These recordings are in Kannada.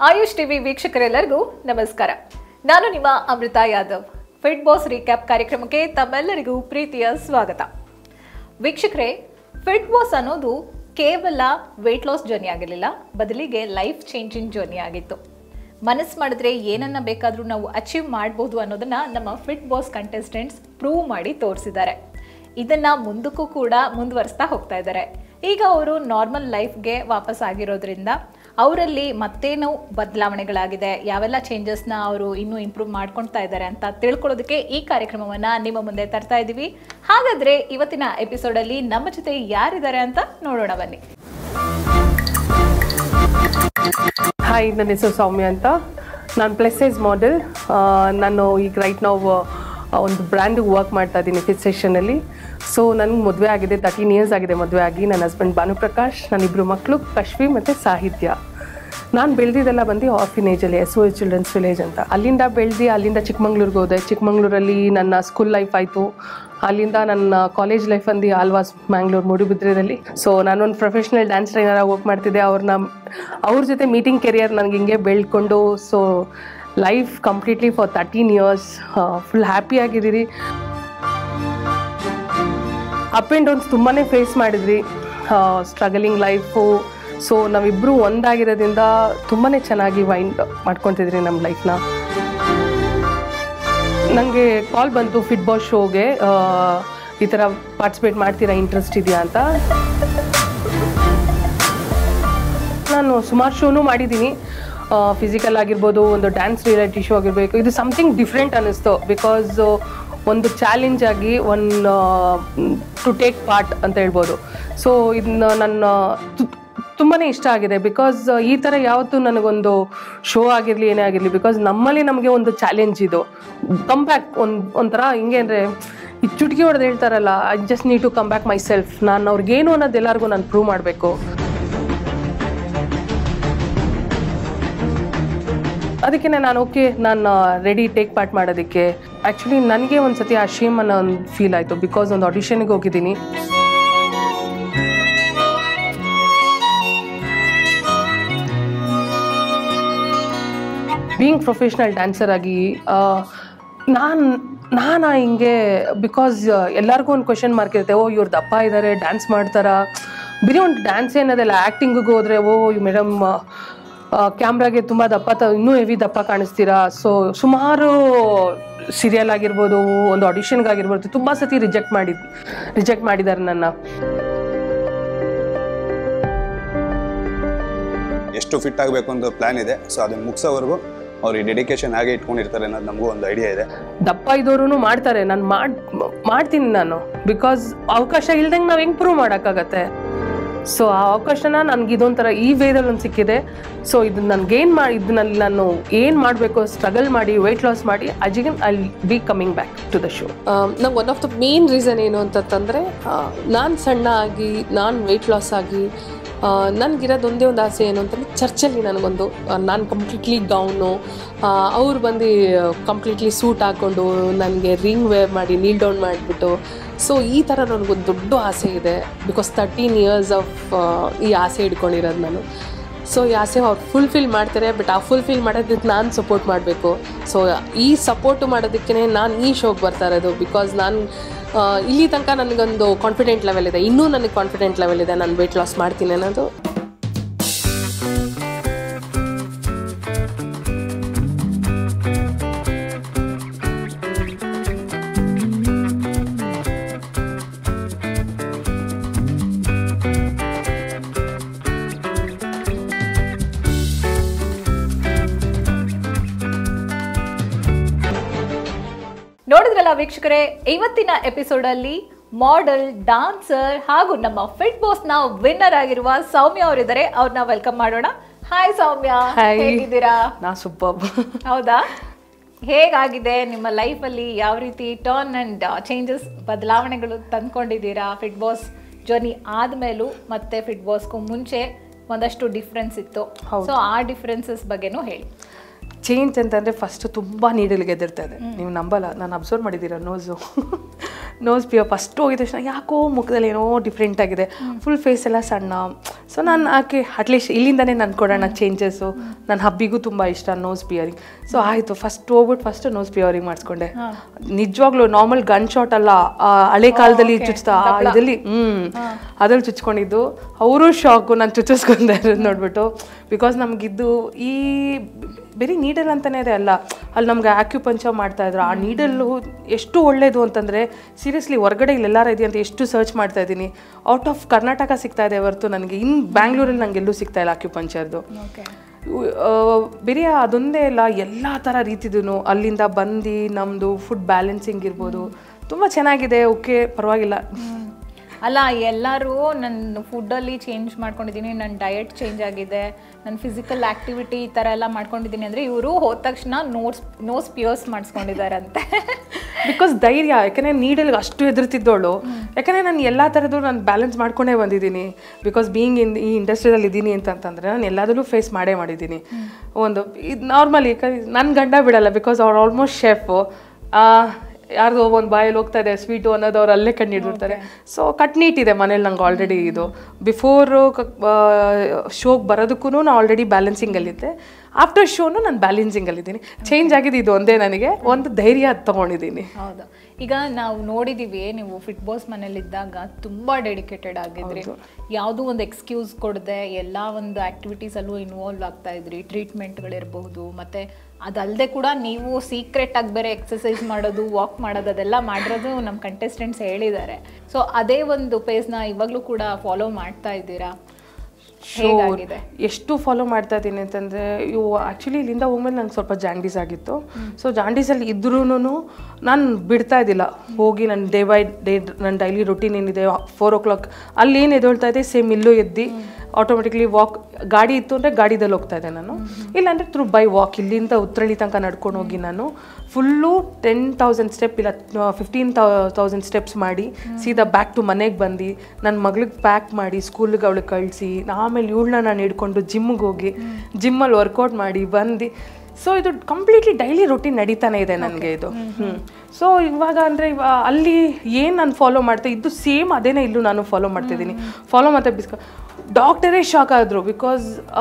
ಆಯುಷ್ ಟಿವಿ ವೀಕ್ಷಕರೆಲ್ಲರಿಗೂ ನಮಸ್ಕಾರ ನಾನು ನಿಮ್ಮ Amrita Yadav fit boss recap ಕಾರ್ಯಕ್ರಮಕ್ಕೆ ತಮ್ಮೆಲ್ಲರಿಗೂ ಪ್ರೀತಿಯ ಸ್ವಾಗತ ವೀಕ್ಷಕರೇ ಫಿಟ್ ಬಾಸ್ ಅನ್ನೋದು ಕೇವಲ ವೆಯ್ಟ್ ಲಾಸ್ ಜರ್ನಿ ಆಗಿರಲಿಲ್ಲ ಬದಲಿಗೆ ಲೈಫ್ ಚೇಂಜಿಂಗ್ ಜರ್ನಿ ಆಗಿತ್ತು ಮನಸ್ಸು ಮಾಡಿದ್ರೆ ಏನನ್ನ ಬೇಕಾದರೂ ನಾವು ಅಚೀವ್ ಮಾಡ್ಬೋದು ಅನ್ನೋದನ್ನ ನಮ್ಮ ಫಿಟ್ ಬಾಸ್ ಕಂಟೆಸ್ಟೆಂಟ್ಸ್ ಪ್ರೂವ್ ಮಾಡಿ ತೋರಿಸಿದ್ದಾರೆ ಇದನ್ನ ಮುಂದಕ್ಕೂ ಕೂಡ ಮುಂದುವರಿಸ್ತಾ ಹೋಗ್ತಾ ಇದ್ದಾರೆ ಈಗ ಅವರು ನಾರ್ಮಲ್ ಲೈಫ್ಗೆ ವಾಪಸ್ ಆಗಿರೋದ್ರಿಂದ ಅವರಲ್ಲಿ ಮತ್ತೇನು ಬದಲಾವಣೆಗಳಾಗಿದೆ ಯಾವೆಲ್ಲ ಚೇಂಜಸ್ನ ಅವರು ಇನ್ನೂ ಇಂಪ್ರೂವ್ ಮಾಡ್ಕೊಳ್ತಾ ಇದ್ದಾರೆ ಅಂತ ತಿಳ್ಕೊಳ್ಳೋದಕ್ಕೆ ಈ ಕಾರ್ಯಕ್ರಮವನ್ನು ನಿಮ್ಮ ಮುಂದೆ ತರ್ತಾ ಇದ್ದೀವಿ ಹಾಗಾದ್ರೆ ಇವತ್ತಿನ ಎಪಿಸೋಡಲ್ಲಿ ನಮ್ಮ ಜೊತೆ ಯಾರಿದ್ದಾರೆ ಅಂತ ನೋಡೋಣ ಬನ್ನಿ ಹಾಯ್ ನನ್ನ ಹೆಸರು ಸೌಮ್ಯ ಅಂತ ನಾನು ಪ್ಲಸ್ ಸೈಜ್ ಮಾಡೆಲ್ ನಾನು ಈಗ ರೈಟ್ ನಾವು ಒಂದು ಬ್ರ್ಯಾಂಡಿಗೆ ವರ್ಕ್ ಮಾಡ್ತಾ ಇದ್ದೀನಿ ಫಿಟ್ ಸೆಷನಲ್ಲಿ ಸೊ ನನಗೆ ಮದುವೆ ಆಗಿದೆ ತರ್ಟೀನ್ ಇಯರ್ಸ್ ಆಗಿದೆ ಮದುವೆ ಆಗಿ ನನ್ನ ಹಸ್ಬೆಂಡ್ ಭಾನುಪ್ರಕಾಶ್ ನನ್ನಿಬ್ಬರು ಮಕ್ಕಳು ಕಶ್ವಿ ಮತ್ತು ಸಾಹಿತ್ಯ ನಾನು ಬೆಳೆದಿದ್ದೆಲ್ಲ ಬಂದು ಆರ್ಫಿನೇಜಲ್ಲಿ S O S children's village ಅಂತ ಅಲ್ಲಿಂದ ಬೆಳೆದು ಅಲ್ಲಿಂದ ಚಿಕ್ಕಮಂಗ್ಳೂರಿಗೆ ಹೋದೆ ಚಿಕ್ಕಮಂಗ್ಳೂರಲ್ಲಿ ನನ್ನ ಸ್ಕೂಲ್ ಲೈಫ್ ಆಯಿತು ಅಲ್ಲಿಂದ ನನ್ನ ಕಾಲೇಜ್ ಲೈಫ್ ಅಂದು ಆಲ್ವಾಸ್ ಮ್ಯಾಂಗ್ಳೂರ್ ಮೂಡುಬಿದ್ರೆದಲ್ಲಿ ಸೊ ನಾನೊಂದು ಪ್ರೊಫೆಷ್ನಲ್ ಡ್ಯಾನ್ಸ್ ಟ್ರೈನರ್ ಆಗಿ ವರ್ಕ್ ಮಾಡ್ತಿದ್ದೆ ಅವ್ರನ್ನ ಅವ್ರ ಜೊತೆ ಮೀಟಿಂಗ್ ಕೆರಿಯರ್ ನನಗೆ ಹಿಂಗೆ ಬೆಳ್ಕೊಂಡು so life completely for thirteen years full happy ಆಗಿದ್ದೀರಿ ಅಪ್ ಆ್ಯಂಡ್ ಡೌನ್ಸ್ ತುಂಬಾ ಫೇಸ್ ಮಾಡಿದ್ವಿ ಸ್ಟ್ರಗಲಿಂಗ್ ಲೈಫು ಸೊ ನಾವಿಬ್ಬರು ಒಂದಾಗಿರೋದ್ರಿಂದ ತುಂಬಾ ಚೆನ್ನಾಗಿ ವೈಂಡ್ ಮಾಡ್ಕೊತಿದ್ರಿ ನಮ್ಮ ಲೈಫ್ನ ನನಗೆ ಕಾಲ್ ಬಂತು ಫಿಟ್ ಬಾಸ್ ಶೋಗೆ ಈ ಥರ ಪಾರ್ಟಿಸಿಪೇಟ್ ಮಾಡ್ತೀರಾ ಇಂಟ್ರೆಸ್ಟ್ ಇದೆಯಾ ಅಂತ ನಾನು ಸುಮಾರು ಶೋನು ಮಾಡಿದ್ದೀನಿ ಫಿಸಿಕಲ್ ಆಗಿರ್ಬೋದು ಒಂದು ಡ್ಯಾನ್ಸ್ ರಿಯಾಲಿಟಿ ಶೋ ಆಗಿರಬೇಕು ಇದು ಸಮಥಿಂಗ್ ಡಿಫ್ರೆಂಟ್ ಅನ್ನಿಸ್ತು ಬಿಕಾಸ್ ಒಂದು ಚಾಲೆಂಜ್ ಆಗಿ ಒನ್ ಟು ಟೇಕ್ ಪಾರ್ಟ್ ಅಂತ ಹೇಳ್ಬೋದು ಸೊ ಇದನ್ನ ನನ್ನ ತುಂಬಾ ಇಷ್ಟ ಆಗಿದೆ ಬಿಕಾಸ್ ಈ ಥರ ಯಾವತ್ತೂ ನನಗೊಂದು ಶೋ ಆಗಿರಲಿ ಏನೇ ಆಗಿರಲಿ ಬಿಕಾಸ್ ನಮ್ಮಲ್ಲಿ ನಮಗೆ ಒಂದು ಚಾಲೆಂಜ್ ಇದು ಕಮ್ ಬ್ಯಾಕ್ ಒಂದು ಒಂಥರ ಹಿಂಗೆ ಅಂದರೆ ಈ ಚುಟುಕಿ ಹೊಡೆದು ಹೇಳ್ತಾರಲ್ಲ I just need to come back myself ನಾನು ಅವ್ರಿಗೇನು ಅನ್ನೋದು ಎಲ್ಲರಿಗೂ ನಾನು ಪ್ರೂವ್ ಮಾಡಬೇಕು ಅದಕ್ಕೆ ನಾನು ಓಕೆ ನಾನು ರೆಡಿ ಟೇಕ್ ಪಾರ್ಟ್ ಮಾಡೋದಕ್ಕೆ ಆ್ಯಕ್ಚುಲಿ ನನಗೆ ಒಂದು ಸತಿ ಆ ಶೇಮ್ ಅನ್ನೋ ಒಂದು ಫೀಲ್ ಆಯಿತು ಬಿಕಾಸ್ ಒಂದು ಆಡಿಷನ್ಗೆ ಹೋಗಿದ್ದೀನಿ ಬೀಯಿಂಗ್ ಪ್ರೊಫೆಷ್ನಲ್ ಡ್ಯಾನ್ಸರ್ ಆಗಿ ನಾನು ನಾನು ಹಿಂಗೆ ಬಿಕಾಸ್ ಎಲ್ಲರಿಗೂ ಒಂದು ಕ್ವೆಶನ್ ಮಾರ್ಕ್ ಇರುತ್ತೆ ಓ ಇವ್ರು ದಪ್ಪ ಇದ್ದಾರೆ ಡ್ಯಾನ್ಸ್ ಮಾಡ್ತಾರಾ ಬರೀ ಒಂದು ಡ್ಯಾನ್ಸ್ ಏನದಲ್ಲ ಆ್ಯಕ್ಟಿಂಗಿಗೆ ಹೋದರೆ ಓ ಮೇಡಮ್ ಕ್ಯಾಮ್ರಾಗೆ ತುಂಬ ದಪ್ಪ ತ ಇನ್ನೂ ಹೆವಿ ದಪ್ಪ ಕಾಣಿಸ್ತೀರಾ ಸೊ ಸುಮಾರು ಸೀರಿಯಲ್ ಆಗಿರ್ಬೋದು ಒಂದು ಆಡಿಷನ್ಗೆ ಆಗಿರ್ಬೋದು ತುಂಬ ಸತಿ ರಿಜೆಕ್ಟ್ ಮಾಡಿ ರಿಜೆಕ್ಟ್ ಮಾಡಿದ್ದಾರೆ ನನ್ನ ಎಷ್ಟು ಫಿಟ್ ಆಗಬೇಕು ಅಂತ ಪ್ಲಾನ್ ಇದೆ ಸೊ ಅದನ್ನ ಮುಗಿಸೋವರೆಗೂ ಅವ್ರಿಗೆ ಡೆಡಿಕೇಶನ್ ಹಾಗೆ ಇಟ್ಕೊಂಡಿರ್ತಾರೆ ಅನ್ನೋದು ನಮಗೂ ಒಂದು ಐಡಿಯಾ ಇದೆ ದಪ್ಪ ಇದ್ದವರು ಮಾಡ್ತಾರೆ ನಾನು ಮಾಡ್ ಮಾಡ್ತೀನಿ ನಾನು ಬಿಕಾಸ್ ಅವಕಾಶ ಇಲ್ದಂಗೆ ನಾವು ಹೆಂಗೆ ಪ್ರೂವ್ ಮಾಡೋಕ್ಕಾಗತ್ತೆ ಸೊ ಆ ಅವಕಾಶನ ನನಗೆ ಇದೊಂಥರ ಈ ವೇದಲ್ಲಿ ಒಂದು ಸಿಕ್ಕಿದೆ ಸೊ ಇದನ್ನ ನನಗೆ ಏನು ಮಾಡಿ ಇದನ್ನಲ್ಲಿ ನಾನು ಏನು ಮಾಡಬೇಕು ಸ್ಟ್ರಗಲ್ ಮಾಡಿ ವೆಯ್ಟ್ ಲಾಸ್ ಮಾಡಿ again I be coming back to the show ನಂಗೆ one of the main reason ಏನು ಅಂತಂತಂದರೆ ನಾನು ಸಣ್ಣ ಆಗಿ ನಾನು ವೆಯ್ಟ್ ಲಾಸ್ ಆಗಿ ನನಗಿರೋದು ಒಂದೇ ಒಂದು ಆಸೆ ಏನು ಅಂತಂದರೆ ಚರ್ಚಲ್ಲಿ ನನಗೊಂದು ನಾನು ಕಂಪ್ಲೀಟ್ಲಿ ಗೌನು ಅವ್ರು ಬಂದು ಕಂಪ್ಲೀಟ್ಲಿ ಸೂಟ್ ಹಾಕ್ಕೊಂಡು ನನಗೆ ರಿಂಗ್ ವೇರ್ ಮಾಡಿ ನೀಲ್ ಡೌನ್ ಮಾಡಿಬಿಟ್ಟು ಸೊ ಈ ಥರ ನನಗೊಂದು ದೊಡ್ಡ ಆಸೆ ಇದೆ ಬಿಕಾಸ್ ತರ್ಟೀನ್ ಇಯರ್ಸ್ ಆಫ್ ಈ ಆಸೆ ಇಟ್ಕೊಂಡಿರೋದು ನಾನು ಸೊ ಈ ಆಸೆ ಅವ್ರು ಫುಲ್ಫಿಲ್ ಮಾಡ್ತಾರೆ ಬಟ್ ಆ ಫುಲ್ಫಿಲ್ ಮಾಡೋದಕ್ಕೆ ನಾನು ಸಪೋರ್ಟ್ ಮಾಡಬೇಕು ಸೊ ಈ ಸಪೋರ್ಟು ಮಾಡೋದಕ್ಕೆ ನಾನು ಈ ಶೋಗೆ ಬರ್ತಾ ಇರೋದು ಬಿಕಾಸ್ ನಾನು ಆ, ಇಲ್ಲಿ ತನಕ ನನಗೊಂದು ಕಾನ್ಫಿಡೆಂಟ್ ಲೆವೆಲ್ ಇದೆ ಇನ್ನೂ ನನಗೆ ಕಾನ್ಫಿಡೆಂಟ್ ಲೆವೆಲ್ ಇದೆ ನಾನು ವೆಯ್ಟ್ ಲಾಸ್ ಮಾಡ್ತೀನಿ ಅನ್ನೋದು ನೋಡಿದ್ರಲ್ಲ ವೀಕ್ಷಕರೇ ಇವತ್ತಿನ ಎಪಿಸೋಡ್ ಅಲ್ಲಿ ಮಾಡೆಲ್ ಡಾನ್ಸರ್ ಹಾಗೂ ನಮ್ಮ ಫಿಟ್ ಬಾಸ್ ನ ವಿನ್ನರ್ ಆಗಿರುವ ಸೌಮ್ಯ ಅವರಿದ್ದಾರೆ ಅವ್ರನ್ನ ವೆಲ್ಕಮ್ ಮಾಡೋಣ ಹಾಯ್ ಸೌಮ್ಯ Hi. ಹೇಗಿದ್ದೀರಾ ನಾ ಸೂಪರ್ ಹೌದಾ ಹೇಗಾಗಿದೆ ನಿಮ್ಮ ಲೈಫಲ್ಲಿ ಯಾವ ರೀತಿ ಟರ್ನ್ ಅಂಡ್ ಚೇಂಜಸ್ ಬದಲಾವಣೆಗಳು ತಂದ್ಕೊಂಡಿದ್ದೀರಾ ಫಿಟ್ ಬಾಸ್ ಜರ್ನಿ ಆದ್ಮೇಲೂ ಮತ್ತೆ ಫಿಟ್ ಬಾಸ್ಗೂ ಮುಂಚೆ ಒಂದಷ್ಟು ಡಿಫ್ರೆನ್ಸ್ ಇತ್ತು ಸೊ ಆ ಡಿಫ್ರೆನ್ಸಸ್ ಬಗ್ಗೆನೂ ಹೇಳಿ ಚೇಂಜ್ ಅಂತಂದರೆ ಫಸ್ಟ್ ತುಂಬ ನೀಡಲಿಗೆ ಎದಿರ್ತದೆ ನೀವು ನಂಬಲ್ಲ ನಾನು ಅಬ್ಸರ್ವ್ ಮಾಡಿದ್ದೀರಾ ನೋಸು ನೋಸ್ ಪಿಯೋ ಫಸ್ಟ್ ಹೋಗಿದ ತಕ್ಷಣ ಯಾಕೋ ಮುಖದಲ್ಲಿ ಏನೋ ಡಿಫ್ರೆಂಟ್ ಆಗಿದೆ ಫುಲ್ ಫೇಸ್ ಎಲ್ಲ ಸಣ್ಣ ಸೊ ನಾನು ಆಕೆ ಅಟ್ಲೀಸ್ಟ್ ಇಲ್ಲಿಂದನೇ ನಾನು ಕೊಡೋಣ ಚೇಂಜಸ್ಸು ನನ್ನ ಹಬ್ಬಿಗೂ ತುಂಬ ಇಷ್ಟ ನೋಸ್ ಪಿಯರಿಂಗ್ ಸೊ ಆಯಿತು ಫಸ್ಟ್ ಹೋಗ್ಬಿಟ್ಟು ಫಸ್ಟ್ ನೋಸ್ ಪಿಯರಿಂಗ್ ಮಾಡಿಸ್ಕೊಂಡೆ ನಿಜವಾಗ್ಲೂ ನಾರ್ಮಲ್ ಗನ್ ಶಾಟ್ ಅಲ್ಲ ಆ ಹಳೆ ಕಾಲದಲ್ಲಿ ಚುಚ್ತಾ ಆ ಇದರಲ್ಲಿ ಹ್ಮ್ ಅದ್ರಲ್ಲಿ ಚುಚ್ಕೊಂಡಿದ್ದು ಅವರು ಶಾಕು ನಾನು ಚುಚ್ಚಿಸ್ಕೊಂಡೆ ಇರೋದು ನೋಡ್ಬಿಟ್ಟು ಬಿಕಾಸ್ ನಮಗಿದ್ದು ಈ ಬರೀ ನೀಡಲ್ ಅಂತಲೇ ಇದೆ ಅಲ್ಲ ಅಲ್ಲಿ ನಮ್ಗೆ ಆಕ್ಯುಪಂಚರ್ ಮಾಡ್ತಾ ಇದ್ರು ಆ ನೀಡಲ್ಲು ಎಷ್ಟು ಒಳ್ಳೇದು ಅಂತಂದರೆ ಸೀರಿಯಸ್ಲಿ ಹೊರಗಡೆ ಇಲ್ಲೆಲ್ಲಾರ ಇದೆ ಅಂತ ಎಷ್ಟು ಸರ್ಚ್ ಮಾಡ್ತಾ ಇದ್ದೀನಿ ಔಟ್ ಆಫ್ ಕರ್ನಾಟಕ ಸಿಗ್ತಾ ಇದೆ ಹೊರತು ನನಗೆ ಇನ್ ಬ್ಯಾಂಗ್ಳೂರಲ್ಲಿ ನಂಗೆ ಎಲ್ಲೂ ಸಿಗ್ತಾ ಇಲ್ಲ ಆಕ್ಯುಪಂಚರ್ದು ಓಕೆ ಬರೀ ಅದೊಂದೇ ಇಲ್ಲ ಎಲ್ಲ ಥರ ರೀತಿದೂ ಅಲ್ಲಿಂದ ಬಂದು ನಮ್ಮದು ಫುಡ್ ಬ್ಯಾಲೆನ್ಸಿಂಗ್ ಇರ್ಬೋದು ತುಂಬ ಚೆನ್ನಾಗಿದೆ ಓಕೆ ಪರವಾಗಿಲ್ಲ ಅಲ್ಲ ಎಲ್ಲರೂ ನನ್ನ ಫುಡ್ಡಲ್ಲಿ ಚೇಂಜ್ ಮಾಡ್ಕೊಂಡಿದ್ದೀನಿ ನನ್ನ ಡಯಟ್ ಚೇಂಜ್ ಆಗಿದೆ ನನ್ನ ಫಿಸಿಕಲ್ ಆಕ್ಟಿವಿಟಿ ಈ ಥರ ಎಲ್ಲ ಮಾಡ್ಕೊಂಡಿದ್ದೀನಿ ಅಂದರೆ ಇವರು ಹೋದ ತಕ್ಷಣ ನೋಟ್ಸ್ ನೋಸ್ ಪಿಯರ್ಸ್ ಮಾಡಿಸ್ಕೊಂಡಿದ್ದಾರಂತೆ ಬಿಕಾಸ್ ಧೈರ್ಯ ಯಾಕಂದರೆ ನೀಡಲ್ಗೆ ಅಷ್ಟು ಎದುರ್ತಿದ್ದವಳು ಯಾಕಂದರೆ ನಾನು ಎಲ್ಲ ಥರದ್ದು ನಾನು ಬ್ಯಾಲೆನ್ಸ್ ಮಾಡ್ಕೊಂಡೇ ಬಂದಿದ್ದೀನಿ ಬಿಕಾಸ್ ಬೀಯಿಂಗ್ ಇನ್ ಈ ಇಂಡಸ್ಟ್ರಿಯಲ್ಲಿ ಇದ್ದೀನಿ ಅಂತಂತಂದರೆ ನಾನು ಎಲ್ಲದಲ್ಲೂ ಫೇಸ್ ಮಾಡೇ ಮಾಡಿದ್ದೀನಿ ಒಂದು ಇದು ನಾರ್ಮಲಿ ನನ್ನ ಗಂಡ ಬಿಡಲ್ಲ ಬಿಕಾಸ್ ಅವ್ರು ಆಲ್ಮೋಸ್ಟ್ ಶೆಫು ಯಾರ್ದೋ ಒಂದು ಬಾಯಲ್ಲಿ ಹೋಗ್ತಾ ಇದೆ ಸ್ವೀಟು ಅನ್ನೋದು ಅವ್ರು ಅಲ್ಲೇ ಕಣ್ಣು ಹಿಡಿದಿರ್ತಾರೆ ಸೊ ಕಟ್ ನೀಟ್ ಇದೆ ಮನೇಲಿ ನಂಗೆ ಆಲ್ರೆಡಿ ಇದು ಬಿಫೋರು ಶೋಗೆ ಬರೋದಕ್ಕೂ ನಾನು ಆಲ್ರೆಡಿ ಬ್ಯಾಲೆನ್ಸಿಂಗಲ್ಲಿದ್ದೆ ಆಫ್ಟರ್ ಶೋನು ನಾನು ಬ್ಯಾಲೆನ್ಸಿಂಗಲ್ಲಿದ್ದೀನಿ ಚೇಂಜ್ ಆಗಿದೆ ಇದು ಒಂದೇ ನನಗೆ ಒಂದು ಧೈರ್ಯ ತೊಗೊಂಡಿದ್ದೀನಿ ಹೌದು ಈಗ ನಾವು ನೋಡಿದೀವಿ ನೀವು ಫಿಟ್ ಬಾಸ್ ಮನೇಲಿದ್ದಾಗ ತುಂಬಾ ಡೆಡಿಕೇಟೆಡ್ ಆಗಿದ್ರಿ ಯಾವುದೋ ಒಂದು ಎಕ್ಸ್ಕ್ಯೂಸ್ ಕೊಡದೆ ಎಲ್ಲ ಒಂದು ಆಕ್ಟಿವಿಟೀಸ್ ಅಲ್ಲೂ ಇನ್ವಾಲ್ವ್ ಆಗ್ತಾ ಇದ್ರಿ ಟ್ರೀಟ್ಮೆಂಟ್ಗಳಿರಬಹುದು ಮತ್ತೆ ಅದಲ್ಲದೆ ಕೂಡ ನೀವು ಸೀಕ್ರೆಟ್ ಆಗಿ ಬೇರೆ ಎಕ್ಸಸೈಸ್ ಮಾಡೋದು ವಾಕ್ ಮಾಡೋದು ಅದೆಲ್ಲ ಮಾಡಿರೋದು ನಮ್ಮ ಕಂಟೆಸ್ಟೆಂಟ್ಸ್ ಹೇಳಿದ್ದಾರೆ ಸೊ ಅದೇ ಒಂದು ಪೇಸ್ನ ಇವಾಗಲೂ ಕೂಡ ಫಾಲೋ ಮಾಡ್ತಾ ಇದ್ದೀರಾ ಹೇಗಾಗಿದೆ ಎಷ್ಟು ಫಾಲೋ ಮಾಡ್ತಾ ಇದ್ದೀನಿ ಅಂತಂದರೆ ಇವು ಆ್ಯಕ್ಚುಲಿ ಇಲ್ಲಿಂದ ಹೋಗ್ಮೇಲೆ ನಂಗೆ ಸ್ವಲ್ಪ ಜಾಂಡೀಸ್ ಆಗಿತ್ತು ಸೊ ಜಾಂಡೀಸಲ್ಲಿ ಇದ್ರೂ ನಾನು ಬಿಡ್ತಾ ಇದ್ದಿಲ್ಲ ಹೋಗಿ ನನ್ನ ಡೇ ಬೈ ಡೇ ನನ್ನ ಡೈಲಿ ರೊಟೀನ್ ಏನಿದೆ ಫೋರ್ ಓ ಕ್ಲಾಕ್ ಅಲ್ಲಿ ಏನು ಎದ್ದೇಳ್ತಾ ಇದೆ ಸೇಮ್ ಇಲ್ಲೂ ಎದ್ದು ಆಟೋಮೆಟಿಕ್ಲಿ ವಾಕ್ ಗಾಡಿ ಇತ್ತು ಅಂದರೆ ಗಾಡಿದಲ್ಲಿ ಹೋಗ್ತಾ ಇದ್ದೆ ನಾನು ಇಲ್ಲಾಂದರೆ ಥ್ರೂ ಬೈ ವಾಕ್ ಇಲ್ಲಿಂದ ಉತ್ರಳ್ಳಿ ತನಕ ನಡ್ಕೊಂಡು ಹೋಗಿ ನಾನು ಫುಲ್ಲು ಟೆನ್ ತೌಸಂಡ್ ಸ್ಟೆಪ್ ಇಲ್ಲ ಫಿಫ್ಟೀನ್ ತೌಸಂಡ್ ಸ್ಟೆಪ್ಸ್ ಮಾಡಿ ಸೀದಾ ಬ್ಯಾಕ್ ಟು ಮನೆಗೆ ಬಂದು ನನ್ನ ಮಗಳಿಗೆ ಪ್ಯಾಕ್ ಮಾಡಿ ಸ್ಕೂಲಿಗೆ ಅವಳಿಗೆ ಕಳಿಸಿ ಆಮೇಲೆ ಇವಳನ್ನ ನಾನು ಹಿಡ್ಕೊಂಡು ಜಿಮ್ಗೆ ಹೋಗಿ ಜಿಮ್ಮಲ್ಲಿ ವರ್ಕೌಟ್ ಮಾಡಿ ಬಂದು ಸೊ ಇದು ಕಂಪ್ಲೀಟ್ಲಿ ಡೈಲಿ ರೊಟೀನ್ ನಡೀತಾನೆ ಇದೆ ನನಗೆ ಇದು ಹ್ಞೂ ಸೊ ಇವಾಗ ಅಂದರೆ ಇವ ಅಲ್ಲಿ ಏನು ನಾನು ಫಾಲೋ ಮಾಡ್ತೆ ಇದು ಸೇಮ್ ಅದೇನೇ ಇಲ್ಲೂ ನಾನು ಫಾಲೋ ಮಾಡ್ತಿದ್ದೀನಿ ಫಾಲೋ ಮತ್ತೆ ಬಿಸ್ಕ ಡಾಕ್ಟರೇ ಶಾಕ್ ಆದರು ಬಿಕಾಸ್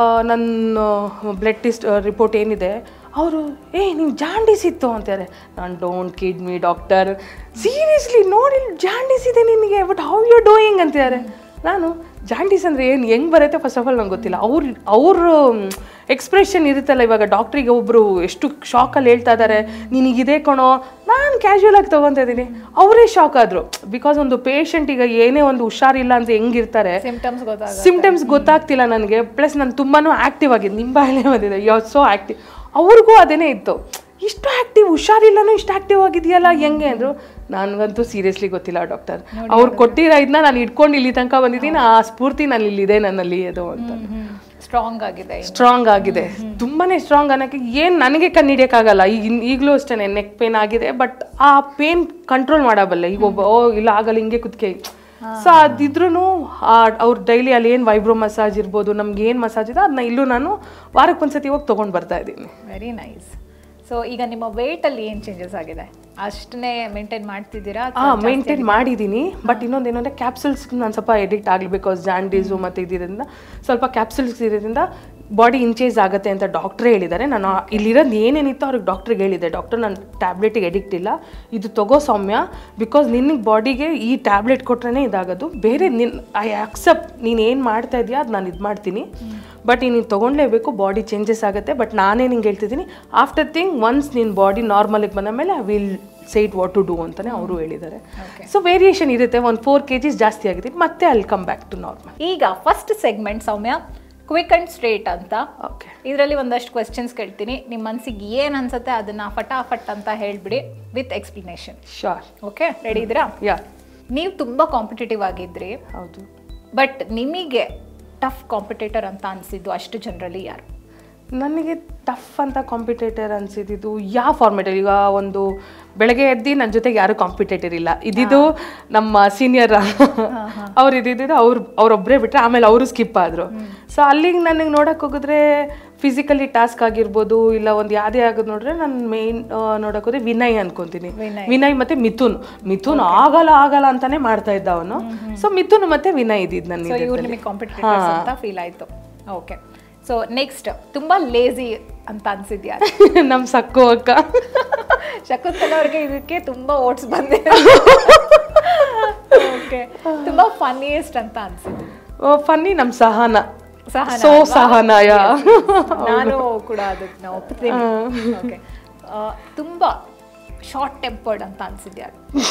ನನ್ನ ಬ್ಲಡ್ ಟೆಸ್ಟ್ ರಿಪೋರ್ಟ್ ಏನಿದೆ ಅವರು ಏ ನೀವು ಜಾಂಡೀಸ್ ಇತ್ತು ಅಂತಾರೆ ನಾನು don't kid me doctor seriously ನೋಡಿ ಜಾಂಡೀಸ್ ಇದೆ ನಿನಗೆ ಬಟ್ ಹೌ ಯು ಡೂಯಿಂಗ್ ಅಂತಿದ್ದಾರೆ ನಾನು ಜಾಂಡೀಸ್ ಅಂದರೆ ಏನು ಹೆಂಗೆ ಬರುತ್ತೆ ಫಸ್ಟ್ ಆಫ್ ಆಲ್ ನಂಗೆ ಗೊತ್ತಿಲ್ಲ ಅವ್ರ ಅವ್ರ ಎಕ್ಸ್ಪ್ರೆಷನ್ ಇರುತ್ತಲ್ಲ ಇವಾಗ ಡಾಕ್ಟ್ರಿಗೆ ಒಬ್ಬರು ಎಷ್ಟು ಶಾಕಲ್ಲಿ ಹೇಳ್ತಾ ಇದ್ದಾರೆ ನಿನಗಿದೆ ಕಣೋ ನಾನು ಕ್ಯಾಶುವಲ್ ಆಗಿ ತೊಗೊತಾ ಇದ್ದೀನಿ ಅವರೇ ಶಾಕ್ ಆದರು ಬಿಕಾಸ್ ಒಂದು ಪೇಷಂಟ್ ಈಗ ಏನೇ ಒಂದು ಹುಷಾರಿಲ್ಲ ಅಂತ ಹೆಂಗಿರ್ತಾರೆ ಸಿಂಪ್ಟಮ್ಸ್ ಗೊತ್ತಾಗ ಸಿಂಪ್ಟಮ್ಸ್ ಗೊತ್ತಾಗ್ತಿಲ್ಲ ನನಗೆ ಪ್ಲಸ್ ನಾನು ತುಂಬಾನು ಆಕ್ಟಿವ್ ಆಗಿದ್ದು ನಿಮ್ಮ ಬಾಯಲ್ಲೇ ಬಂದಿದೆ ಯು ಆರ್ ಸೋ ಆಕ್ಟಿವ್ ಅವ್ರಿಗೂ ಅದೇನೇ ಇತ್ತು ಇಷ್ಟು ಆಕ್ಟಿವ್ ಹುಷಾರಿಲ್ಲನೂ ಇಷ್ಟು ಆಕ್ಟಿವ್ ಆಗಿದೆಯಲ್ಲ ಹೆಂಗೆ ಅಂದರು ನನಗಂತೂ ಸೀರಿಯಸ್ಲಿ ಗೊತ್ತಿಲ್ಲ ಡಾಕ್ಟರ್ ಅವ್ರು ಕೊಟ್ಟಿರೋ ಇದನ್ನ ನಾನು ಇಟ್ಕೊಂಡು ಇಲ್ಲಿ ತನಕ ಬಂದಿದ್ದೀನಿ ಆ ಸ್ಫೂರ್ತಿ ನಾನು ಇಲ್ಲಿದೆ ನನ್ನಲ್ಲಿ ಅದು ಅಂತ ಸ್ಟ್ರಾಂಗ್ ಆಗಿದೆ ಸ್ಟ್ರಾಂಗ್ ಆಗಿದೆ ತುಂಬಾನೇ ಸ್ಟ್ರಾಂಗ್ ಅನ್ನೋಕ್ಕೆ ಏನು ನನಗೆ ಕಂಡಿಡಿಯೋಕ್ಕಾಗಲ್ಲ ಈಗ ಈಗಲೂ ಅಷ್ಟೇ ನೆಕ್ ಪೇನ್ ಆಗಿದೆ ಬಟ್ ಆ ಪೇನ್ ಕಂಟ್ರೋಲ್ ಮಾಡಬಲ್ಲೆ ಈಗ ಒಬ್ಬ ಓ ಇಲ್ಲ ಆಗಲ್ಲ ಹಿಂಗೆ ಕುತ್ಕೆ ಸೊ ಅದಿದ್ರೂ ಅವ್ರು ಡೈಲಿ ಅಲ್ಲಿ ಏನು ವೈಬ್ರೋ ಮಸಾಜ್ ಇರ್ಬೋದು ನಮ್ಗೆ ಏನು ಮಸಾಜ್ ಇದೆ ಅದನ್ನ ಇಲ್ಲೂ ನಾನು ವಾರಕ್ಕೆ ಒಂದ್ಸತಿ ಹೋಗಿ ತೊಗೊಂಡು ಬರ್ತಾ ಇದ್ದೀನಿ ವೆರಿ ನೈಸ್ ಸೊ ಈಗ ನಿಮ್ಮ weight ಅಲ್ಲಿ ಏನು ಚೇಂಜಸ್ ಆಗಿದೆ ಅಷ್ಟನ್ನೇ ಮೇಂಟೈನ್ ಮಾಡ್ತಿದ್ದೀರಾ ಆ ಮೇಂಟೈನ್ ಮಾಡಿದ್ದೀನಿ ಬಟ್ ಇನ್ನೊಂದು ಏನಂದರೆ ಕ್ಯಾಪ್ಸುಲ್ಸ್ ನಾನು ಸ್ವಲ್ಪ ಎಡಿಕ್ಟ್ ಆಗಲಿ ಬಿಕಾಸ್ ಜಾಂಡೀಸು ಮತ್ತು ಇದ್ರಿಂದ ಸ್ವಲ್ಪ ಕ್ಯಾಪ್ಸುಲ್ಸ್ ಇರೋದ್ರಿಂದ ಬಾಡಿ ಇಂಚೇಸ್ ಆಗುತ್ತೆ ಅಂತ ಡಾಕ್ಟ್ರೇ ಹೇಳಿದ್ದಾರೆ ನಾನು ಆ- ಇಲ್ಲಿರೋದು ಏನೇನಿತ್ತು ಅವ್ರಿಗೆ ಡಾಕ್ಟ್ರಿಗೆ ಹೇಳಿದೆ ಡಾಕ್ಟರ್ ನಾನು ಟ್ಯಾಬ್ಲೆಟಿಗೆ ಎಡಿಕ್ಟ್ ಇಲ್ಲ ಇದು ತಗೋ ಸೌಮ್ಯ ಬಿಕಾಸ್ ನಿನಗೆ ಬಾಡಿಗೆ ಈ ಟ್ಯಾಬ್ಲೆಟ್ ಕೊಟ್ರೇ ಇದಾಗೋದು ಬೇರೆ ನಿನ್ ಐ ಆಕ್ಸೆಪ್ಟ್ ನೀನು ಏನು ಮಾಡ್ತಾ ಇದೆಯಾ ಅದು ನಾನು ಇದು ಮಾಡ್ತೀನಿ ಬಟ್ ನೀನು ತೊಗೊಂಡ್ಲೇಬೇಕು ಬಾಡಿ ಚೇಂಜಸ್ ಆಗುತ್ತೆ ಬಟ್ ನಾನೇ ನಿಂಗೆ ಹೇಳ್ತಿದ್ದೀನಿ ಆಫ್ಟರ್ ಥಿಂಗ್ ಒನ್ಸ್ ನಿನ್ನ ಬಾಡಿ ನಾರ್ಮಲಿಗೆ ಬಂದ ಮೇಲೆ I will site what to do ಅಂತಲೇ ಅವರು ಹೇಳಿದ್ದಾರೆ ಸೊ ವೇರಿಯೇಷನ್ ಇರುತ್ತೆ ಒಂದು ಫೋರ್ ಕೆ ಜಿಸ್ ಜಾಸ್ತಿ ಆಗಿದೆ ಮತ್ತೆ ಅಲ್ಲಿ ಕಮ್ ಬ್ಯಾಕ್ ಟು ನಾರ್ಮಲ್ ಈಗ first segment Soumya quick and straight ಅಂತ ಓಕೆ ಇದರಲ್ಲಿ ಒಂದಷ್ಟು ಕ್ವೆಶನ್ಸ್ ಕೇಳ್ತೀನಿ ನಿಮ್ಮ ಮನಸ್ಸಿಗೆ ಏನು ಅನ್ಸುತ್ತೆ ಅದನ್ನ ಫಟಾಫಟ್ ಅಂತ ಹೇಳ್ಬಿಡಿ with explanation sure okay ready ಇದ್ದೀರಾ ಯಾ ನೀವು ತುಂಬ ಕಾಂಪಿಟೇಟಿವ್ ಆಗಿದ್ರಿ ಹೌದು ಬಟ್ ನಿಮಗೆ ಟಫ್ ಕಾಂಪಿಟೇಟರ್ ಅಂತ ಅನಿಸಿದ್ದು ಅಷ್ಟು ಜನರಲ್ಲಿ ಯಾರು ನನಗೆ ಟಫ್ ಅಂತ ಕಾಂಪಿಟೇಟರ್ ಅನ್ಸಿದ್ದು ಯಾವ ಫಾರ್ಮೇಟರ್ ಈಗ ಒಂದು ಬೆಳಗ್ಗೆ ಎದ್ದು ನನ್ನ ಜೊತೆಗೆ ಯಾರು ಕಾಂಪಿಟೇಟರ್ ಇಲ್ಲ ಇದ್ದಿದ್ದು ನಮ್ಮ ಸೀನಿಯರ್ ಅವ್ರು ಇದ್ದಿದ್ದು ಅವ್ರು ಅವ್ರೊಬ್ಬರೇ ಬಿಟ್ಟರೆ ಆಮೇಲೆ ಅವರು ಸ್ಕಿಪ್ ಆದರು ಸೊ ಅಲ್ಲಿಗೆ ನನಗೆ ನೋಡಕ್ಕೆ ಹೋಗಿದ್ರೆ ಫಿಸಿಕಲಿ ಟಾಸ್ಕ್ ಆಗಿರ್ಬೋದು ಇಲ್ಲ ಒಂದು ಯಾವುದೇ ಆಗೋದು ನೋಡ್ರೆ ನಾನು ಮೇನ್ ನೋಡಕ್ ಹೋದ್ರೆ ವಿನಯ್ ಅನ್ಕೊಂತೀನಿ ವಿನಯ್ ಮತ್ತೆ ಮಿಥುನ್ ಮಿಥುನ್ ಆಗಲ್ಲ ಆಗಲ್ಲ ಅಂತಾನೆ ಮಾಡ್ತಾ ಇದ್ದ ಅವನು ಸೊ ಮಿಥುನ್ ಮತ್ತೆ ವಿನಯ್ ಇದ್ದಿದ್ದು ಸೊ ನನಗೆ ಇವ್ರು ನಿಮಗೆ ಕಾಂಪಿಟೇಟರ್ಸ್ ಅಂತ ಫೀಲ್ ಆಯ್ತು ಓಕೆ ಸೊ ನೆಕ್ಸ್ಟ್ ತುಂಬಾ ಲೇಜಿ ಅಂತ ಅನ್ಸಿದ್ಯಾ ನಮ್ ಸಕ್ಕು ಅಕ್ಕ ಶಕುಂತಲ ಅವ್ರಿಗೆ ಇದಕ್ಕೆ ತುಂಬಾ ಓಟ್ಸ್ ಬಂದಿದೆ ಓಕೆ ತುಂಬಾ ಫನ್ನಿಯೆಸ್ಟ್ ಅಂತ ಅನ್ಸಿದ್ದು ಫನ್ನಿ ನಮ್ ಸಹನ ಸಹನ ಸೋ ಅಲ್ವಾ? ಸಹನ ಯಾ ನಾನು ಕೂಡ ಅದಕ್ಕೆ ನಾವು ಒಪ್ತೀನಿ ಓಕೆ ತುಂಬಾ ಶಾರ್ಟ್ ಟೆಂಪರ್ಡ್ ಅಂತ ಅನ್ಸಿದ್ಯಾ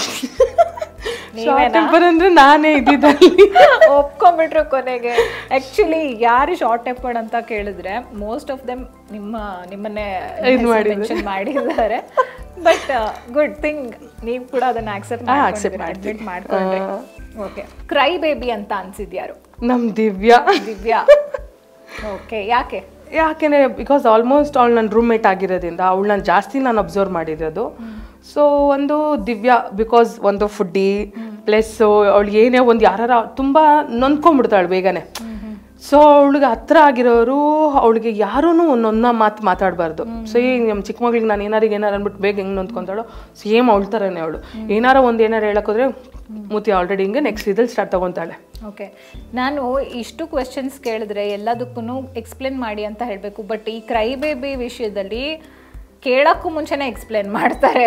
ನೀವೇನಾ ಟೆಂಪರ್ ಅಂದ್ರೆ ನಾನೇ ಇದ್ದಿದ್ದಲ್ಲಿ ಒಪ್ಕೊಂಡ್ಬಿಟ್ರು ಕೊನೆಗೆ ಆಕ್ಚುಲಿ ಯಾರು ಶಾರ್ಟ್ ಟೆಂಪರ್ಡ್ ಅಂತ ಕೇಳಿದ್ರೆ ಮೋಸ್ಟ್ ಆಫ್ ದೆಮ್ ನಿಮ್ಮ ನಿಮ್ಮನ್ನೇ ಮೆನ್ಷನ್ ಮಾಡಿದ್ದಾರೆ ಬಟ್ ಗುಡ್ ಥಿಂಗ್ ನೀವು ಕೂಡ ಅದನ್ನ ಆಕ್ಸೆಪ್ಟ್ ಅಡ್ಮಿಟ್ ಮಾಡ್ಕೊಂಡ್ರಿ ಓಕೆ ಕ್ರೈ ಬೇಬಿ ಅಂತ ಅನ್ಸಿದ್ಯಾರು ನಮ್ ದಿವ್ಯಾ ದಿವ್ಯಾ ಓಕೆ ಯಾಕೆ ಯಾಕೆಂದ್ರೆ ಬಿಕಾಸ್ ಆಲ್ಮೋಸ್ಟ್ ಅವಳು ನನ್ನ ರೂಮ್ಮೇಟ್ ಆಗಿರೋದ್ರಿಂದ ಅವಳು ನಾನು ಜಾಸ್ತಿ ನಾನು ಅಬ್ಸರ್ವ್ ಮಾಡಿರೋದು ಸೊ ಒಂದು ದಿವ್ಯಾ ಬಿಕಾಸ್ ಒಂದು ಫುಡ್ಡಿ ಪ್ಲಸ್ ಅವಳು ಏನೇ ಒಂದು ಯಾರ ತುಂಬ ನೊಂದ್ಕೊಂಡ್ಬಿಡ್ತಾಳೆ ಬೇಗನೆ ಸೊ ಅವಳಿಗೆ ಹತ್ರ ಆಗಿರೋರು ಅವಳಿಗೆ ಯಾರೂ ಒಂದೊಂದ ಮಾತು ಮಾತಾಡಬಾರ್ದು ಸೊ ಈ ನಮ್ಮ ಚಿಕ್ಕ ಮಗಳಿಗೆ ನಾನು ಏನಾರು ಏನಾರು ಅಂದ್ಬಿಟ್ಟು ಬೇಗ ಹೆಂಗೆ ನೊಂದ್ಕೊಂತಾಳೋ ಸೇಮ್ ಅವಳ ಥರನೇ ಅವಳು ಏನಾರ ಒಂದು ಏನಾರು ಹೇಳಕ್ಕೋದ್ರೆ ಮೂತಿ ಆಲ್ರೆಡಿ ಹಿಂಗೆ ನೆಕ್ಸ್ಟ್ ಇದ್ರಲ್ಲಿ ಸ್ಟಾರ್ಟ್ ತಗೊತಾಳೆ ಓಕೆ ನಾನು ಇಷ್ಟು ಕ್ವೆಶನ್ಸ್ ಕೇಳಿದ್ರೆ ಎಲ್ಲದಕ್ಕೂ ಎಕ್ಸ್ಪ್ಲೇನ್ ಮಾಡಿ ಅಂತ ಹೇಳಬೇಕು ಬಟ್ ಈ ಕ್ರೈ ಬೇಬಿ ವಿಷಯದಲ್ಲಿ ಕೇಳಕ್ಕೂ ಮುಂಚೆನೇ ಎಕ್ಸ್ಪ್ಲೇನ್ ಮಾಡ್ತಾರೆ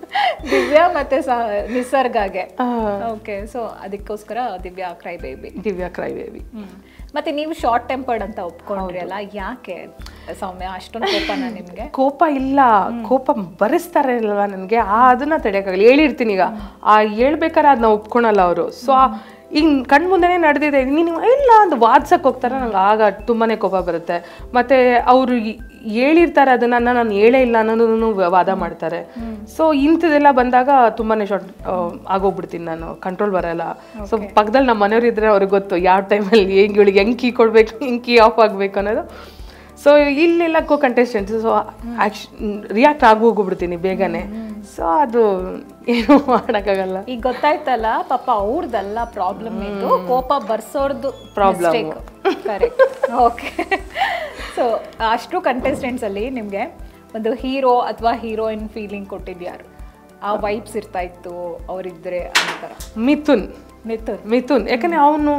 ದಿವ್ಯಾ ಮತ್ತೆ ಸ- ನಿಸರ್ಗಾಗೆ ಓಕೆ ಸೊ ಅದಕ್ಕೋಸ್ಕರ Divya cry baby Divya cry baby ಮತ್ತೆ ನೀವು ಶಾರ್ಟ್ ಟೆಂಪರ್ಡ್ ಅಂತ ಒಪ್ಕೊಂಡ್ರಿ ಅಲ್ಲ ಯಾಕೆ ಸೌಮ್ಯ ಅಷ್ಟೊಂದು ಕೋಪನ ನಿಮ್ಗೆ ಕೋಪ ಇಲ್ಲ ಕೋಪ ಬರೆಸ್ತಾರೆ ಅಲ್ವಾ ನನಗೆ ಆ ಅದನ್ನ ತಡೆಯೋಕ್ಕಾಗಲ್ಲ ಹೇಳಿರ್ತೀನಿ ಈಗ ಆ ಹೇಳ್ಬೇಕಾದ್ರೆ ಅದನ್ನ ಒಪ್ಕೊಳಲ್ಲ ಅವರು ಸೊ ಈಗ ಕಣ್ ಮುಂದೆನೇ ನಡೆದಿದೆ ನೀನು ಇಲ್ಲ ಅಂತ ವಾದ್ಸಕ್ಕೆ ಹೋಗ್ತಾರೆ ನಂಗೆ ಆಗ ತುಂಬಾನೇ ಕೋಪ ಬರುತ್ತೆ ಮತ್ತೆ ಅವರು ಹೇಳಿರ್ತಾರೆ ಅದನ್ನ ನಾನು ಹೇಳೇ ಇಲ್ಲ ಅನ್ನೋದನ್ನು ವಾದ ಮಾಡ್ತಾರೆ ಸೊ ಇಂಥದ್ದೆಲ್ಲ ಬಂದಾಗ ತುಂಬಾನೇ ಶಾರ್ಟ್ ಆಗೋಗ್ಬಿಡ್ತೀನಿ ನಾನು ಕಂಟ್ರೋಲ್ ಬರಲ್ಲ ಸೊ ಪಕ್ಕದಲ್ಲಿ ನಮ್ಮ ಮನೆಯವ್ರು ಇದ್ರೆ ಅವ್ರಿಗೆ ಗೊತ್ತು ಯಾವ ಟೈಮಲ್ಲಿ ಹೆಂಗೆ ಇವಳಿಗೆ ಹೆಂಗೆ ಕೀ ಕೊಡ್ಬೇಕು ಹೆಂಗೆ ಕೀ ಆಫ್ ಆಗಬೇಕು ಅನ್ನೋದು ಸೊ ಇಲ್ಲೆಲ್ಲ ಕೋ ಕಂಟೆಸ್ಟೆಂಟ್ಸ್ ಸೊ ರಿಯಾಕ್ಟ್ ಆಗಿ ಹೋಗ್ಬಿಡ್ತೀನಿ ಬೇಗನೆ ಸೊ ಅದು ಏನು ಮಾಡೋಕ್ಕಾಗಲ್ಲ ಈಗ ಗೊತ್ತಾಯ್ತಲ್ಲ ಪಾಪ ಅವ್ರದ್ದಲ್ಲ ಪ್ರಾಬ್ಲಮ್ ಇದು ಕೋಪ ಬರ್ಸೋರ್ದು Problem. ಕರೆಕ್ಟ್ ಓಕೆ ಸೊ ಅಷ್ಟು ಕಂಟೆಸ್ಟೆಂಟ್ಸ್ ಅಲ್ಲಿ ನಿಮ್ಗೆ ಒಂದು ಹೀರೋ ಅಥವಾ ಹೀರೋಯಿನ್ ಫೀಲಿಂಗ್ ಕೊಟ್ಟಿದ್ಯಾರು ಆ ವೈಬ್ಸ್ ಇರ್ತಾ ಇತ್ತು ಅವರಿದ್ರೆ ಅಂತ ಮಿಥುನ್ ಮಿಥುನ್ ಮಿಥುನ್ ಯಾಕಂದ್ರೆ ಅವನು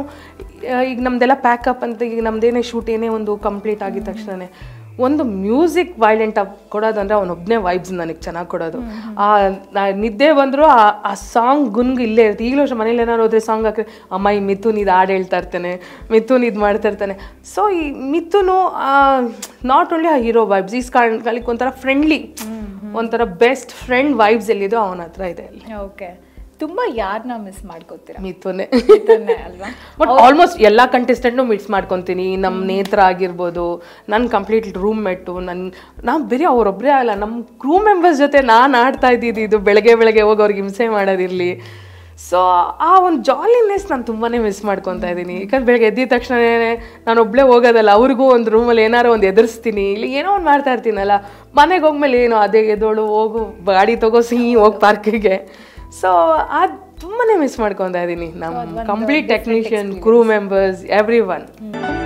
ಈಗ ನಮ್ದೆಲ್ಲ ಪ್ಯಾಕಪ್ ಅಂತ ಈಗ ನಮ್ದೇನೇ ಶೂಟ್ ಏನೇ ಒಂದು ಕಂಪ್ಲೀಟ್ ಆಗಿದ ತಕ್ಷಣ ಒಂದು ಮ್ಯೂಸಿಕ್ ವೈಲೆಂಟ್ ಆಗಿ ಕೊಡೋದಂದ್ರೆ ಅವನೊಬ್ಬನೇ ವೈಬ್ಸ್ ನನಗೆ ಚೆನ್ನಾಗಿ ಕೊಡೋದು ಆ ನಾ ನಿದ್ದೆ ಬಂದರೂ ಆ ಸಾಂಗ್ ಗುನ್ಗು ಇಲ್ಲೇ ಇರುತ್ತೆ ಈಗಲೂ ಅಷ್ಟೇ ಮನೇಲಿ ಏನಾದ್ರು ಹೋದ್ರೆ ಸಾಂಗ್ ಹಾಕಿ ಅಮ್ಮ ಈ ಮಿಥುನ್ ಇದು ಹಾಡು ಹೇಳ್ತಾ ಇರ್ತಾನೆ ಮಿಥುನ್ ಇದು ಮಾಡ್ತಾ ಇರ್ತಾನೆ ಸೊ ಈ ಮಿಥುನು ನಾಟ್ ಓನ್ಲಿ ಆ ಹೀರೋ ವೈಬ್ಸ್ ಈ ಕಾಲಕ್ಕೆ ಒಂಥರ ಫ್ರೆಂಡ್ಲಿ ಒಂಥರ ಬೆಸ್ಟ್ ಫ್ರೆಂಡ್ ವೈಬ್ಸ್ ಎಲ್ಲಿದೋ ಅವನ ಹತ್ರ ಇದೆ ಅಲ್ಲಿ ಓಕೆ ತುಂಬಾ ಯಾರನ್ನ ಮಿಸ್ ಮಾಡ್ಕೋತೀರಾ ಮಿಥುನೇ ಮಿಥುನ್ನೇ ಅಲ್ವಾ ಬಟ್ ಆಲ್ಮೋಸ್ಟ್ ಎಲ್ಲ ಕಂಟೆಸ್ಟೆಂಟ್ನು ಮಿಕ್ಸ್ ಮಾಡ್ಕೊತೀನಿ ನಮ್ಮ ನೇತ್ರ ಆಗಿರ್ಬೋದು ನನ್ನ ಕಂಪ್ಲೀಟ್ ರೂಮ್ ಮೆಟ್ಟು ನನ್ನ ನಾವು ಬೇರೆ ಅವರೊಬ್ಬರೇ ಅಲ್ಲ ನಮ್ಮ ಕ್ರೂ ಮೆಂಬರ್ಸ್ ಜೊತೆ ನಾನು ಆಡ್ತಾ ಇದ್ದಿದ್ದು ಇದು ಬೆಳಗ್ಗೆ ಬೆಳಗ್ಗೆ ಹೋಗಿ ಅವ್ರಿಗೆ ಹಿಂಸೆ ಮಾಡೋದಿರಲಿ ಸೊ ಆ ಒಂದು ಜಾಲಿನೆಸ್ ನಾನು ತುಂಬಾ ಮಿಸ್ ಮಾಡ್ಕೊತಾ ಇದ್ದೀನಿ ಯಾಕಂದ್ರೆ ಬೆಳಗ್ಗೆ ಎದ್ದಿದ ತಕ್ಷಣನೇ ನಾನು ಒಬ್ಬಳೇ ಹೋಗೋದಲ್ಲ ಅವ್ರಿಗೂ ಒಂದು ರೂಮಲ್ಲಿ ಏನಾರು ಒಂದು ಎದುರಿಸ್ತೀನಿ ಇಲ್ಲಿ ಏನೋ ಒಂದು ಮಾಡ್ತಾ ಇರ್ತೀನಲ್ಲ ಮನೆಗೆ ಹೋಗ್ಮೇಲೆ ಏನು ಅದೇ ಎದೋಳು ಹೋಗು ಗಾಡಿ ತಗೋ ಸಿಹಿ ಹೋಗಿ ಪಾರ್ಕಿಗೆ ಸೊ ಅದು ತುಂಬಾ ಮಿಸ್ ಮಾಡ್ಕೊತಾ ಇದ್ದೀನಿ ನಮ್ಮ complete technician crew members every one